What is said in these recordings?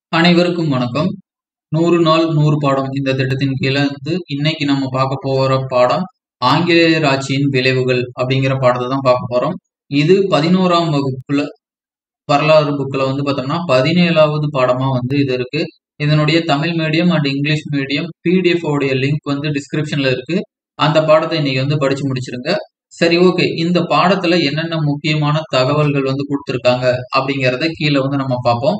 அனைவருக்கும் வணக்கம் நூறு நாள் நூறு பாடம் இந்த திட்டத்தின் கீழே வந்து இன்னைக்கு நம்ம பார்க்க போற பாடம் ஆங்கிலேயர் ஆட்சியின் விளைவுகள் அப்படிங்கிற பாடத்தை தான் பார்க்க போறோம் இது பதினோராம் வகுப்புல வரலாறு புக்கில் வந்து பார்த்தோம்னா பதினேழாவது பாடமா வந்து இது இருக்கு இதனுடைய Tamil medium and English medium PDF உடைய லிங்க் வந்து டிஸ்கிரிப்ஷன்ல இருக்கு அந்த பாடத்தை இன்னைக்கு வந்து படிச்சு முடிச்சிருங்க சரி ஓகே இந்த பாடத்துல என்னென்ன முக்கியமான தகவல்கள் வந்து கொடுத்துருக்காங்க அப்படிங்கிறத கீழே வந்து நம்ம பார்ப்போம்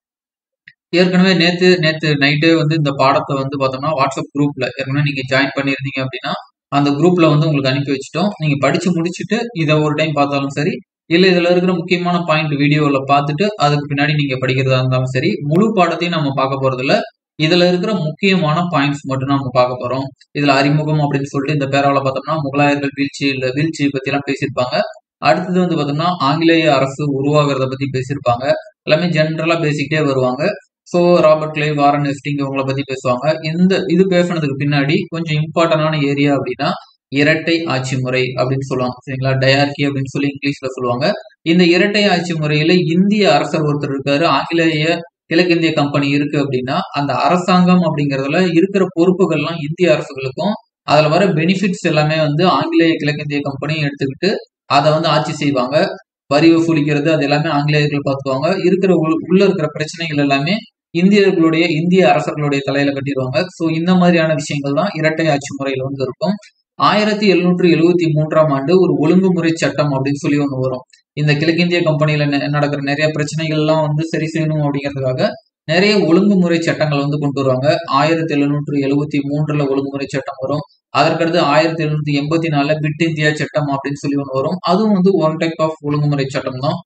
ஏற்கனவே நேத்து நேத்து நைட்டே வந்து இந்த பாடத்தை வந்து பார்த்தோம்னா வாட்ஸ்அப் குரூப்ல ஏற்கனவே நீங்க ஜாயின் பண்ணியிருந்தீங்க அப்படின்னா அந்த குரூப்ல வந்து உங்களுக்கு அனுப்பி வச்சுட்டோம் நீங்க படிச்சு முடிச்சுட்டு இதை ஒரு டைம் பார்த்தாலும் சரி இல்ல இதுல இருக்கிற முக்கியமான பாயிண்ட் வீடியோல பார்த்துட்டு அதுக்கு பின்னாடி நீங்க படிக்கிறதா இருந்தாலும் சரி முழு பாடத்தையும் நம்ம பார்க்க போறது இல்ல இதுல இருக்கிற முக்கியமான பாயிண்ட்ஸ் மட்டும் நம்ம பார்க்க போறோம் இதுல அறிமுகம் அப்படின்னு சொல்லிட்டு இந்த பேராவில் பார்த்தோம்னா முகலாயர்கள் வீழ்ச்சி இல்ல வீழ்ச்சி பத்தி எல்லாம் பேசியிருப்பாங்க அடுத்தது வந்து பார்த்தோம்னா ஆங்கிலேய அரசு உருவாகிறத பத்தி பேசியிருப்பாங்க எல்லாமே ஜென்ரலா பேசிக்கிட்டே வருவாங்க so Robert Clive Warren Hastings இவங்கள பத்தி பேசுவாங்க இந்த இது பேசுனதுக்கு பின்னாடி கொஞ்சம் இம்பார்ட்டன்டான ஏரியா அப்படின்னா இரட்டை ஆட்சி முறை அப்படின்னு சொல்லுவாங்க சரிங்களா டயார்கி அப்படின்னு சொல்லி இங்கிலீஷ்ல சொல்லுவாங்க இந்த இரட்டை ஆட்சி முறையில இந்திய அரசர் ஒருத்தர் இருக்காரு ஆங்கிலேய கிழக்கிந்திய கம்பெனி இருக்கு அப்படின்னா அந்த அரசாங்கம் அப்படிங்கறதுல இருக்கிற பொறுப்புகள்லாம் இந்திய அரசுகளுக்கும் அதுல வர பெனிஃபிட்ஸ் எல்லாமே வந்து ஆங்கிலேய கிழக்கிந்திய கம்பெனி எடுத்துக்கிட்டு அதை வந்து ஆட்சி செய்வாங்க வரி வசூலிக்கிறது அது எல்லாமே ஆங்கிலேயர்கள் பார்த்துக்குவாங்க இருக்கிற உள்ள இருக்கிற பிரச்சனைகள் எல்லாமே இந்தியர்களுடைய இந்திய அரசர்களுடைய தலையில கட்டிடுவாங்க ஸோ இந்த மாதிரியான விஷயங்கள் தான் இரட்டை ஆட்சி முறையில வந்து இருக்கும் ஆயிரத்தி எழுநூற்றி எழுபத்தி மூன்றாம் ஆண்டு ஒரு ஒழுங்குமுறை சட்டம் அப்படின்னு சொல்லி ஒன்று வரும் இந்த கிழக்கிந்திய கம்பெனியில நடக்கிற நிறைய பிரச்சனைகள் எல்லாம் வந்து சரி செய்யணும் அப்படிங்கிறதுக்காக நிறைய ஒழுங்குமுறை சட்டங்கள் வந்து கொண்டு வருவாங்க ஆயிரத்தி எழுநூற்றி எழுபத்தி மூன்றுல ஒழுங்குமுறை சட்டம் வரும் அதற்கடுத்து ஆயிரத்தி எழுநூத்தி எண்பத்தி நாலுல பிட் இந்தியா சட்டம் அப்படின்னு சொல்லி ஒன்று வரும் அதுவும் வந்து ஒன் டைப் ஆஃப் ஒழுங்குமுறை சட்டம் தான்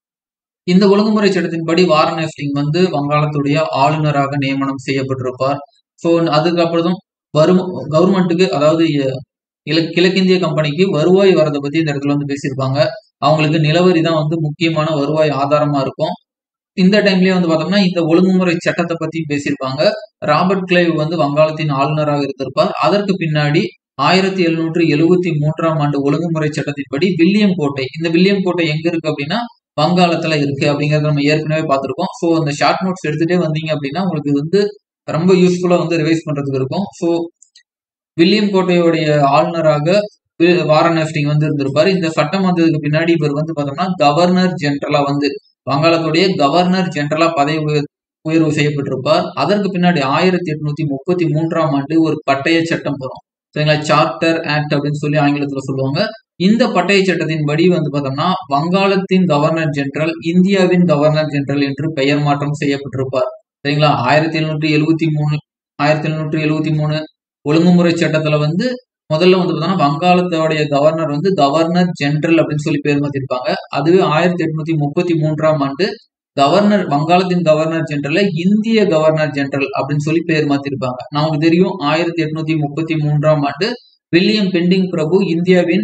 இந்த ஒழுங்குமுறை சட்டத்தின்படி வாரன் எஃப்டிங் வந்து வங்காளத்துடைய ஆளுநராக நியமனம் செய்யப்பட்டிருப்பார் ஸோ அதுக்கப்புறம் வரும் கவர்மெண்ட்டுக்கு அதாவது கிழக்கிந்திய கம்பெனிக்கு வருவாய் வரதை பத்தி இந்த இடத்துல வந்து பேசியிருப்பாங்க அவங்களுக்கு நிலவரி தான் வந்து முக்கியமான வருவாய் ஆதாரமா இருக்கும் இந்த டைம்லயே வந்து பார்த்தோம்னா இந்த ஒழுங்குமுறை சட்டத்தை பத்தி பேசியிருப்பாங்க ராபர்ட் கிளைவ் வந்து வங்காளத்தின் ஆளுநராக இருந்திருப்பார் அதற்கு பின்னாடி ஆயிரத்தி எழுநூற்றி எழுபத்தி மூன்றாம் ஆண்டு ஒழுங்குமுறை சட்டத்தின்படி வில்லியம் கோட்டை இந்த வில்லியம் கோட்டை எங்க இருக்கு அப்படின்னா வங்காளத்துல இருக்கு அப்படிங்கறத நம்ம ஏற்கனவே பார்த்திருக்கோம் ஸோ அந்த ஷார்ட் நோட்ஸ் எடுத்துட்டே வந்தீங்க அப்படின்னா உங்களுக்கு இது வந்து ரொம்ப யூஸ்ஃபுல்லா வந்து ரிவைஸ் பண்றதுக்கு இருக்கும் ஸோ வில்லியம் கோட்டையுடைய ஆளுநராக வாரன் எஃப்டிங் வந்து இருந்திருப்பாரு இந்த சட்டம் வந்ததுக்கு பின்னாடி இவர் வந்து பார்த்தோம்னா கவர்னர் ஜெனரலா வந்து வங்காளத்துடைய கவர்னர் ஜெனரலா பதவி உயர்வு செய்யப்பட்டிருப்பார் அதற்கு பின்னாடி ஆயிரத்தி எட்நூத்தி முப்பத்தி மூன்றாம் ஆண்டு ஒரு பட்டய சட்டம் வரும் சரிங்களா சார்ட்டர் ஆக்ட் அப்படின்னு சொல்லி ஆங்கிலத்துல சொல்லுவாங்க இந்த பட்டய சட்டத்தின்படி வந்து பார்த்தோம்னா வங்காளத்தின் கவர்னர் ஜெனரல் இந்தியாவின் கவர்னர் ஜெனரல் என்று பெயர் மாற்றம் செய்யப்பட்டிருப்பார் சரிங்களா ஆயிரத்தி எழுநூற்றி எழுபத்தி மூணு ஆயிரத்தி எழுநூற்றி எழுபத்தி மூணு ஒழுங்குமுறை சட்டத்துல வந்து முதல்ல வந்து பார்த்தோம்னா வங்காளத்தோடைய கவர்னர் வந்து கவர்னர் ஜெனரல் அப்படின்னு சொல்லி பேர் மாத்திருப்பாங்க அதுவே ஆயிரத்தி எட்நூத்தி முப்பத்தி மூன்றாம் ஆண்டு கவர்னர் வங்காளத்தின் கவர்னர் ஜெனரல இந்திய கவர்னர் ஜெனரல் அப்படின்னு சொல்லி பேர் மாத்திருப்பாங்க நமக்கு தெரியும் ஆயிரத்தி எட்நூத்தி முப்பத்தி மூன்றாம் ஆண்டு வில்லியம் பெண்டிங் பிரபு இந்தியாவின்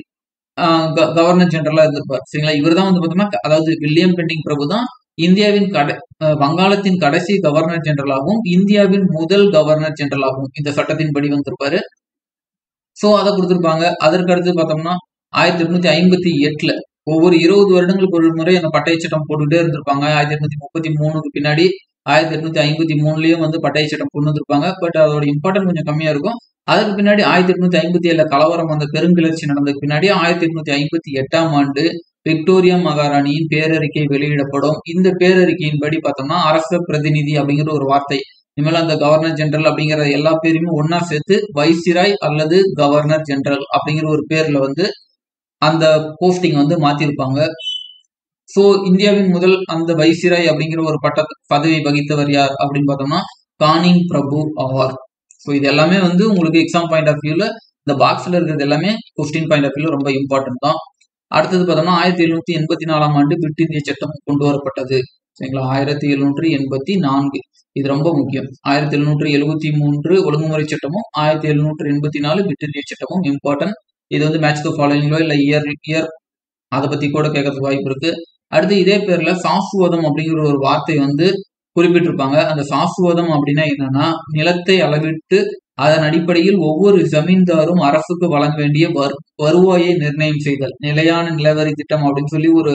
கவர்னர் ஜெனரலா இருந்திருப்பார் சரிங்களா இவர் தான் வந்து பார்த்தோம்னா அதாவது வில்லியம் பெண்டிங் பிரபு தான் இந்தியாவின் கடை வங்காளத்தின் கடைசி கவர்னர் ஜெனரலாகவும் இந்தியாவின் முதல் கவர்னர் ஜெனரலாகவும் இந்த சட்டத்தின்படி வந்திருப்பாரு சோ அதை கொடுத்திருப்பாங்க அதற்கு அடுத்து பார்த்தோம்னா ஆயிரத்தி எட்நூத்தி ஐம்பத்தி எட்டுல ஒவ்வொரு இருபது வருடங்களுக்கு ஒரு முறை அந்த பட்டய சட்டம் போட்டுட்டே இருந்திருப்பாங்க ஆயிரத்தி எட்நூத்தி முப்பத்தி மூணுக்கு பின்னாடி ஆயிரத்தி எட்நூத்தி ஐம்பத்தி மூணுலயும் வந்து பட்டய சட்டம் கொண்டு வந்திருப்பாங்க பட் அதோட இம்பார்ட்டன்ட் கொஞ்சம் கம்மியா இருக்கும் அதுக்கு பின்னாடி ஆயிரத்தி எட்நூத்தி ஐம்பத்தி ஏழுல கலவரம் அந்த பெருங்கிளர்ச்சி நடந்ததுக்கு பின்னாடி ஆயிரத்தி எட்நூத்தி ஐம்பத்தி எட்டாம் ஆண்டு விக்டோரியா மகாராணியின் பேரறிக்கை வெளியிடப்படும் இந்த பேரறிக்கையின்படி பார்த்தோம்னா அரச பிரதிநிதி அப்படிங்கிற ஒரு வார்த்தை இனிமேல் அந்த கவர்னர் ஜெனரல் அப்படிங்கிற எல்லா பேருமே ஒன்னா சேர்த்து வைசிராய் அல்லது கவர்னர் ஜெனரல் அப்படிங்கிற ஒரு பேர்ல வந்து அந்த போஸ்டிங் வந்து மாத்திருப்பாங்க சோ இந்தியாவின் முதல் அந்த வைசிராய் அப்படிங்கிற ஒரு பட்ட பதவி வகித்தவர் யார் அப்படின்னு பார்த்தோம்னா கானிங் பிரபு ஆவார் ஸோ இது எல்லாமே வந்து உங்களுக்கு எக்ஸாம் பாயிண்ட் ஆஃப் வியூல இந்த பாக்ஸ்ல இருக்கிறது எல்லாமே கொஸ்டின் பாயிண்ட் ஆஃப் வியூல ரொம்ப இம்பார்ட்டன்ட் தான் அடுத்தது பார்த்தோம்னா ஆயிரத்தி எழுநூத்தி எண்பத்தி நாலாம் ஆண்டு பிரிட் இந்திய சட்டம் கொண்டு வரப்பட்டது சரிங்களா ஆயிரத்தி எழுநூற்றி எண்பத்தி நான்கு இது ரொம்ப முக்கியம் ஆயிரத்தி எழுநூற்றி எழுபத்தி மூன்று ஒழுங்குமுறை சட்டமும் ஆயிரத்தி எழுநூற்றி எண்பத்தி நாலு பிரிட் இந்திய சட்டமும் இம்பார்ட்டன்ட் இது வந்து மேட்ச் த ஃபாலோயிங்களோ இல்லை இயர் இயர் அதை பத்தி கூட கேட்கறதுக்கு வாய்ப்பு இருக்கு அடுத்து இதே பேர்ல சாசுவதம் அப்படிங்கிற ஒரு வார்த்தை வந்து குறிப்பிட்டிருப்பாங்க அந்த சாசுவதம் அப்படின்னா என்னன்னா நிலத்தை அளவிட்டு அதன் அடிப்படையில் ஒவ்வொரு ஜமீன்தாரும் அரசுக்கு வழங்க வேண்டிய வருவாயை நிர்ணயம் செய்தல் நிலையான நிலவரி திட்டம் அப்படின்னு சொல்லி ஒரு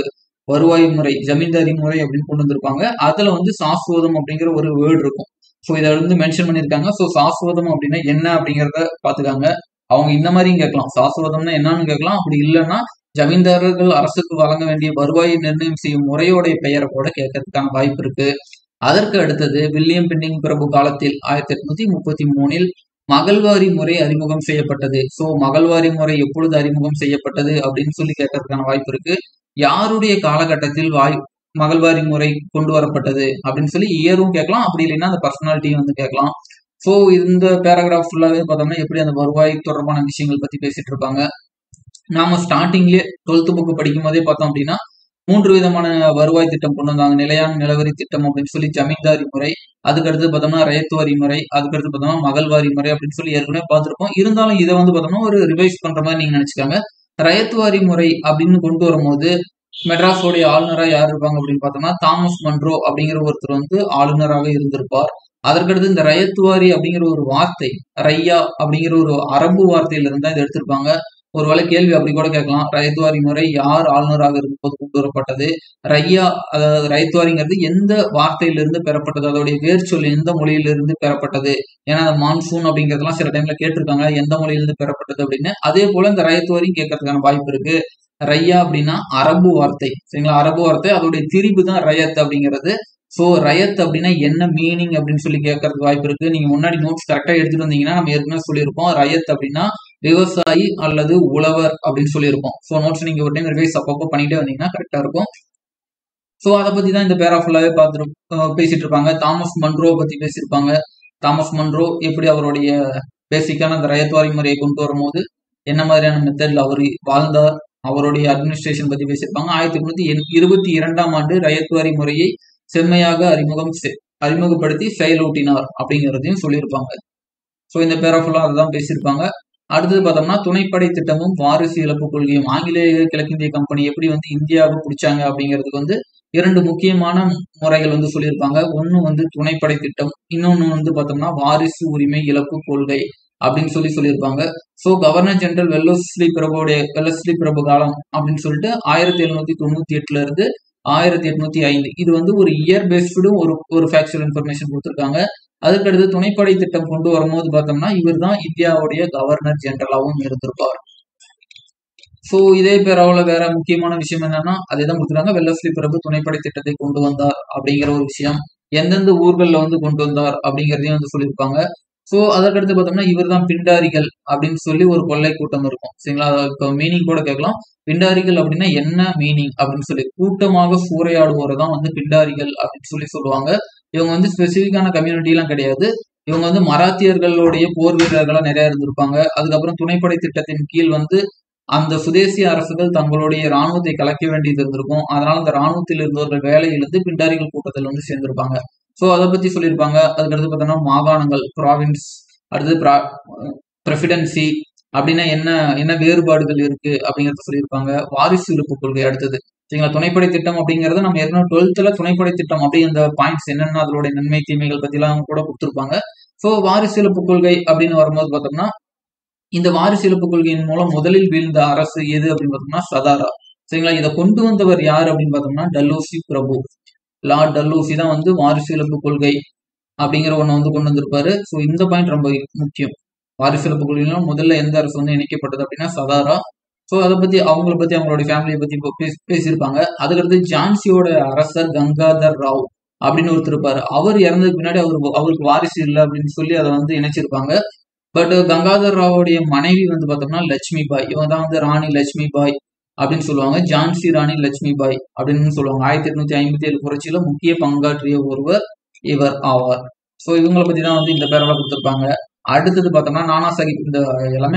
வருவாய் முறை ஜமீன்தாரி முறை அப்படின்னு கொண்டு வந்திருப்பாங்க அதுல வந்து சாஸ்வதம் அப்படிங்கிற ஒரு வேர்டு இருக்கும் ஸோ இதை வந்து மென்ஷன் பண்ணியிருக்காங்க ஸோ சாஸ்வதம் அப்படின்னா என்ன அப்படிங்கிறத பாத்துக்காங்க அவங்க இந்த மாதிரியும் கேட்கலாம் சாஸ்வதம்னா என்னன்னு கேட்கலாம் அப்படி இல்லைன்னா ஜமீன்தாரர்கள் அரசுக்கு வழங்க வேண்டிய வருவாயை நிர்ணயம் செய்யும் முறையோடைய பெயரை கூட கேட்கறதுக்கான வாய்ப்பு இருக்கு அதற்கு அடுத்தது வில்லியம் பெண்டிங் பிரபு காலத்தில் ஆயிரத்தி எட்நூத்தி முப்பத்தி மூணில் மகள்வாரி முறை அறிமுகம் செய்யப்பட்டது சோ மகள்வாரி முறை எப்பொழுது அறிமுகம் செய்யப்பட்டது அப்படின்னு சொல்லி கேட்கறதுக்கான வாய்ப்பு இருக்கு யாருடைய காலகட்டத்தில் வாய் மகள்வாரி முறை கொண்டு வரப்பட்டது அப்படின்னு சொல்லி இயரும் கேட்கலாம் அப்படி இல்லைன்னா அந்த பர்சனாலிட்டியும் வந்து கேட்கலாம் ஸோ இந்த பேராகிராஃப் ஃபுல்லாவே பார்த்தோம்னா எப்படி அந்த வருவாய் தொடர்பான விஷயங்கள் பத்தி பேசிட்டு இருப்பாங்க நாம ஸ்டார்டிங்லேயே டுவெல்த் புக் படிக்கும் போதே பார்த்தோம் அப்படின்னா மூன்று விதமான வருவாய் திட்டம் கொண்டு வந்தாங்க நிலையான நிலவரி திட்டம் அப்படின்னு சொல்லி ஜமீன்தாரி முறை அதுக்கடுத்து பார்த்தோம்னா ரயத்துவாரி முறை அதுக்கடுத்து பார்த்தோம்னா மகள்வாரி முறை அப்படின்னு சொல்லி ஏற்கனவே பார்த்துருப்போம் இருந்தாலும் இதை வந்து பார்த்தோம்னா ஒரு ரிவைஸ் பண்ற மாதிரி நீங்க நினைச்சுக்காங்க ரயத்துவாரி முறை அப்படின்னு கொண்டு வரும்போது மெட்ராஸோடைய ஆளுநரா யார் இருப்பாங்க அப்படின்னு பார்த்தோம்னா தாமஸ் மன்ரோ அப்படிங்கிற ஒருத்தர் வந்து ஆளுநராக இருந்திருப்பார் அதற்கடுத்து இந்த ரயத்துவாரி அப்படிங்கிற ஒரு வார்த்தை ரையா அப்படிங்கிற ஒரு அரபு வார்த்தையில இருந்தா இதை எடுத்திருப்பாங்க ஒருவேளை கேள்வி அப்படி கூட கேட்கலாம் ரயத்துவாரி முறை யார் ஆளுநராக இருக்கும்போது கொண்டு வரப்பட்டது ரையா அதாவது ரயத்துவாரிங்கிறது எந்த வார்த்தையிலிருந்து பெறப்பட்டது அதோடைய வேர்ச்சொல் எந்த மொழியிலிருந்து பெறப்பட்டது ஏன்னா அந்த மான்சூன் அப்படிங்கிறதுலாம் சில டைம்ல கேட்டிருக்காங்க எந்த மொழியிலிருந்து பெறப்பட்டது அப்படின்னு அதே போல இந்த ரயத்துவாரியும் கேட்கறதுக்கான வாய்ப்பு இருக்கு ரையா அப்படின்னா அரபு வார்த்தை சரிங்களா அரபு வார்த்தை அதோடைய திரிபு தான் ரயத் அப்படிங்கிறது ஸோ ரயத் அப்படின்னா என்ன மீனிங் அப்படின்னு சொல்லி கேட்கறதுக்கு வாய்ப்பு இருக்கு நீங்க முன்னாடி நோட்ஸ் கரெக்டா எடுத்துட்டு வந்தீங்கன்னா நம்ம ஏற்கனவே சொல்லியிருப்போம் ரயத் அப்படின்னா விவசாயி அல்லது உழவர் அப்படின்னு சொல்லியிருப்போம் ஸோ நோட்ஸ் நீங்க ஒரு டைம் ரிவைஸ் அப்பப்போ பண்ணிட்டே வந்தீங்கன்னா கரெக்டா இருக்கும் ஸோ அதை பத்தி தான் இந்த பேரா ஃபுல்லாவே பார்த்துட்டு பேசிட்டு இருப்பாங்க தாமஸ் மன்ரோ பத்தி பேசியிருப்பாங்க தாமஸ் மன்ரோ எப்படி அவருடைய பேசிக்கான அந்த ரயத்வாரி முறையை கொண்டு வரும்போது என்ன மாதிரியான மெத்தட்ல அவர் வாழ்ந்தார் அவருடைய அட்மினிஸ்ட்ரேஷன் பத்தி பேசியிருப்பாங்க ஆயிரத்தி எட்நூத்தி இருபத்தி இரண்டாம் ஆண்டு ரயத்வாரி முறையை செம்மையாக அறிமுகம் அறிமுகப்படுத்தி செயலூட்டினார் அப்படிங்கிறதையும் சொல்லியிருப்பாங்க ஸோ இந்த பேரா ஃபுல்லா அதுதான் பேசியிருப்பாங்க அடுத்தது பார்த்தோம்னா துணைப்படை திட்டமும் வாரிசு இழப்பு கொள்கையும் ஆங்கிலேய கிழக்கிந்திய கம்பெனி எப்படி வந்து இந்தியாவை பிடிச்சாங்க அப்படிங்கிறதுக்கு வந்து இரண்டு முக்கியமான முறைகள் வந்து சொல்லியிருப்பாங்க ஒன்னு வந்து துணைப்படை திட்டம் இன்னொன்னு வந்து பார்த்தோம்னா வாரிசு உரிமை இழப்பு கொள்கை அப்படின்னு சொல்லி சொல்லியிருப்பாங்க ஸோ கவர்னர் ஜெனரல் வெல்லஸ்லி பிரபுடைய வெல்லஸ்லி பிரபு காலம் அப்படின்னு சொல்லிட்டு ஆயிரத்தி எழுநூத்தி தொண்ணூத்தி எட்டுல இருந்து ஆயிரத்தி எட்நூத்தி ஐந்து இது வந்து ஒரு இயர் பேஸ்டு ஒரு ஒரு ஃபேக்சுவல் இன்ஃபர்மேஷன் கொடுத்துருக்காங்க அதுக்கடுத்து துணைப்படை திட்டம் கொண்டு வரும்போது பார்த்தோம்னா இவர் தான் இந்தியாவுடைய கவர்னர் ஜெனரலாகவும் இருந்திருப்பார் ஸோ இதே பேராவில் வேற முக்கியமான விஷயம் என்னன்னா அதே தான் கொடுத்துருக்காங்க வெள்ளஸ்லி பிரபு துணைப்படை திட்டத்தை கொண்டு வந்தார் அப்படிங்கிற ஒரு விஷயம் எந்தெந்த ஊர்களில் வந்து கொண்டு வந்தார் அப்படிங்கிறதையும் வந்து சொல்லியிருப்பாங்க ஸோ அதற்கடுத்து பார்த்தோம்னா இவர் தான் பிண்டாரிகள் அப்படின்னு சொல்லி ஒரு கொள்ளை கூட்டம் இருக்கும் சரிங்களா இப்போ மீனிங் கூட கேட்கலாம் பிண்டாரிகள் அப்படின்னா என்ன மீனிங் அப்படின்னு சொல்லி கூட்டமாக சூறையாடுவோரை தான் வந்து பிண்டாரிகள் அப்படின்னு சொல்லி சொல்லுவாங்க இவங்க வந்து ஸ்பெசிஃபிக்கான கம்யூனிட்டிலாம் கிடையாது இவங்க வந்து மராத்தியர்களுடைய போர் வீரர்களா நிறைய இருந்திருப்பாங்க அதுக்கப்புறம் துணைப்படை திட்டத்தின் கீழ் வந்து அந்த சுதேசி அரசுகள் தங்களுடைய இராணுவத்தை கலைக்க வேண்டியது இருந்திருக்கும் அதனால அந்த இராணுவத்தில் இருந்தவர்கள் வேலையிலிருந்து பிண்டாரிகள் கூட்டத்தில் வந்து சேர்ந்திருப்பாங்க ஸோ அதை பத்தி சொல்லியிருப்பாங்க அதுக்கடுத்து பார்த்தோம்னா மாகாணங்கள் ப்ராவின்ஸ் அடுத்து பிரசிடென்சி அப்படின்னா என்ன என்ன வேறுபாடுகள் இருக்கு அப்படிங்கறத சொல்லியிருப்பாங்க வாரிசு இருப்பு கொள்கை அடுத்தது சரிங்களா துணைப்படை திட்டம் அப்படிங்கறது நம்ம ஏற்கனவே டுவெல்த்ல துணைப்படை திட்டம் அப்படி இந்த பாயிண்ட்ஸ் என்னென்ன அதோட நன்மை தீமைகள் பத்தி எல்லாம் கூட கொடுத்துருப்பாங்க ஸோ வாரிசு இழப்பு கொள்கை அப்படின்னு வரும்போது பார்த்தோம்னா இந்த வாரிசு இழப்பு கொள்கையின் மூலம் முதலில் வீழ்ந்த அரசு எது அப்படின்னு பார்த்தோம்னா சதாரா சரிங்களா இதை கொண்டு வந்தவர் யார் அப்படின்னு பார்த்தோம்னா டல்லூசி பிரபு லார்ட் டல்லூசி தான் வந்து வாரிசு இழப்பு கொள்கை அப்படிங்கிற ஒண்ணு வந்து கொண்டு வந்திருப்பாரு ஸோ இந்த பாயிண்ட் ரொம்ப முக்கியம் வாரிசு இழப்பு கொள்கையிலும் முதல்ல எந்த அரசு வந்து இணைக்கப்பட்டது அப்படின்னா சதாரா ஸோ அதை பத்தி அவங்கள பத்தி அவங்களுடைய ஃபேமிலியை பத்தி பேசியிருப்பாங்க அதுக்கடுத்து ஜான்சியோட அரசர் கங்காதர் ராவ் அப்படின்னு ஒருத்தர் இருப்பாரு அவர் இறந்ததுக்கு பின்னாடி அவர் அவருக்கு வாரிசு இல்லை அப்படின்னு சொல்லி அதை வந்து இணைச்சிருப்பாங்க பட் கங்காதர் ராவோடைய மனைவி வந்து பார்த்தோம்னா லட்சுமி பாய் இவங்க தான் வந்து ராணி லட்சுமி பாய் அப்படின்னு சொல்லுவாங்க ஜான்சி ராணி லட்சுமி பாய் அப்படின்னு சொல்லுவாங்க ஆயிரத்தி எட்நூத்தி ஐம்பத்தி ஏழு புரட்சியில முக்கிய பங்காற்றிய ஒருவர் இவர் ஆவார் ஸோ இவங்களை பத்தி தான் வந்து இந்த பேரெல்லாம் கொடுத்துருப்பாங்க அடுத்தது பார்த்தோம்னா நானா சாஹிப் இந்த எல்லாமே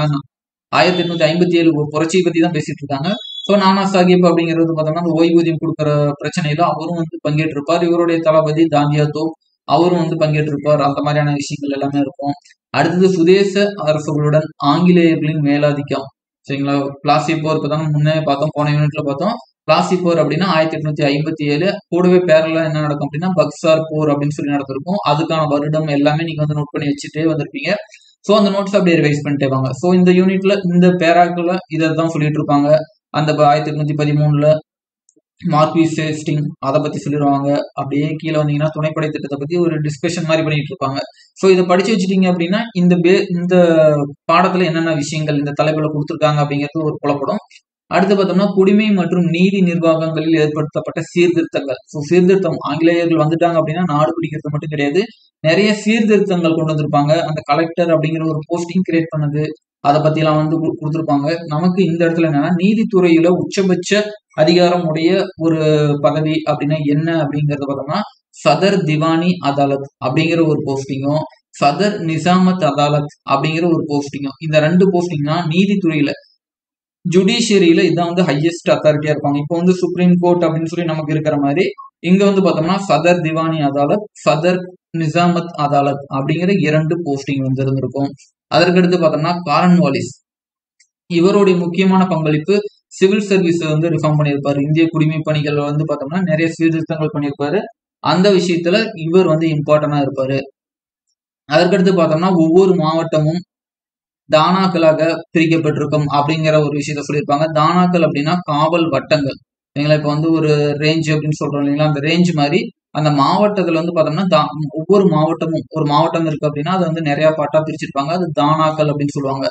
ஆயிரத்தி எட்நூத்தி ஐம்பத்தி ஏழு புரட்சியை பத்தி தான் பேசிட்டு இருக்காங்க ஸோ நானா சாஹிப் அப்படிங்கிறது பார்த்தோம்னா அந்த ஓய்வூதியம் கொடுக்குற பிரச்சனையில அவரும் வந்து பங்கேற்றிருப்பார் இவருடைய தளபதி தாந்தியா தோப் அவரும் வந்து பங்கேற்றிருப்பார் அந்த மாதிரியான விஷயங்கள் எல்லாமே இருக்கும் அடுத்தது சுதேச அரசுகளுடன் ஆங்கிலேயர்களின் மேலாதிக்கம் சரிங்களா பிளாசி போர் இப்பதான் முன்னே பார்த்தோம் போன யூனிட்ல பார்த்தோம் பிளாசி போர் அப்படின்னா ஆயிரத்தி எட்நூத்தி ஐம்பத்தி ஏழு கூடவே பேரல என்ன நடக்கும் அப்படின்னா பக்சார் போர் அப்படின்னு சொல்லி நடந்திருக்கும் அதுக்கான வருடம் எல்லாமே நீங்க வந்து நோட் பண்ணி வச்சுட்டே வந்திருப்பீங்க ஸோ அந்த நோட்ஸ் அப்படியே ரிவைஸ் பண்ணிட்டே வாங்க ஸோ இந்த யூனிட்ல இந்த பேராக்குள்ள இதை தான் சொல்லிட்டு இருப்பாங்க அந்த ஆயிரத்தி எட்நூத்தி பதிமூணுல மார்க்விஸ் ஹேஸ்டிங் அதை பத்தி சொல்லிடுவாங்க அப்படியே கீழே வந்தீங்கன்னா துணைப்படை திட்டத்தை பத்தி ஒரு டிஸ்கஷன் மாதிரி பண்ணிட்டு இருப்பாங்க ஸோ இதை படிச்சு வச்சுட்டீங்க அப்படின்னா இந்த பே இந்த பாடத்துல என்னென்ன விஷயங்கள் இந்த தலைப்புல கொடுத்துருக்காங்க அப்படிங்கிறது ஒரு புலப்படும் அடுத்து பார்த்தோம்னா குடிமை மற்றும் நீதி நிர்வாகங்களில் ஏற்படுத்தப்பட்ட சீர்திருத்தங்கள் ஸோ சீர்திருத்தம் ஆங்கிலேயர்கள் வந்துட்டாங்க அப்படின்னா நாடு பிடிக்கிறது மட்டும் கிடையாது நிறைய சீர்திருத்தங்கள் கொண்டு வந்திருப்பாங்க அந்த கலெக்டர் அப்படிங்கிற ஒரு போஸ்டிங் கிரியேட் பண்ணது அதை பத்தி எல்லாம் வந்து கு- கொடுத்திருப்பாங்க நமக்கு இந்த இடத்துல என்னன்னா நீதித்துறையில உச்சபட்ச அதிகாரம் உடைய ஒரு பதவி அப்படின்னா என்ன அப்படிங்கறத பார்த்தோம்னா சதர் திவானி அதாலத் அப்படிங்கிற ஒரு போஸ்டிங்கும் சதர் நிசாமத் அதாலத் அப்படிங்கிற ஒரு போஸ்டிங்கும் இந்த ரெண்டு போஸ்டிங் தான் நீதித்துறையில ஜுடிஷியரியில இதான் வந்து ஹையஸ்ட் அத்தாரிட்டியா இருப்பாங்க இப்போ வந்து சுப்ரீம் கோர்ட் அப்படின்னு சொல்லி நமக்கு இருக்கிற மாதிரி இங்க வந்து பார்த்தோம்னா சதர் திவானி அதாலத் சதர் நிசாமத் அதாலத் அப்படிங்கிற இரண்டு போஸ்டிங் வந்து இருந்திருக்கும் அதற்கடுத்து பார்த்தோம்னா காரன் வாலிஸ் இவருடைய முக்கியமான பங்களிப்பு சிவில் சர்வீஸ் வந்து ரிஃபார்ம் பண்ணியிருப்பாரு இந்திய குடிமை பணிகள் வந்து பார்த்தோம்னா நிறைய சீர்திருத்தங்கள் பண்ணியிருப்பாரு அந்த விஷயத்துல இவர் வந்து இம்பார்ட்டண்டா இருப்பாரு அதற்கடுத்து பார்த்தோம்னா ஒவ்வொரு மாவட்டமும் தானாக்களாக பிரிக்கப்பட்டிருக்கும் அப்படிங்கிற ஒரு விஷயத்த சொல்லியிருப்பாங்க தானாக்கள் அப்படின்னா காவல் வட்டங்கள் சரிங்களா இப்போ வந்து ஒரு ரேஞ்ச் அப்படின்னு சொல்றோம் இல்லைங்களா அந்த ரேஞ்ச் மாதிரி அந்த மாவட்டத்துல வந்து பார்த்தோம்னா தா- ஒவ்வொரு மாவட்டமும் ஒரு மாவட்டம் இருக்கு அப்படின்னா அது வந்து நிறைய பாட்டா பிரிச்சிருப்பாங்க அது தானாக்கள் அப்படின்னு சொல்லுவாங்க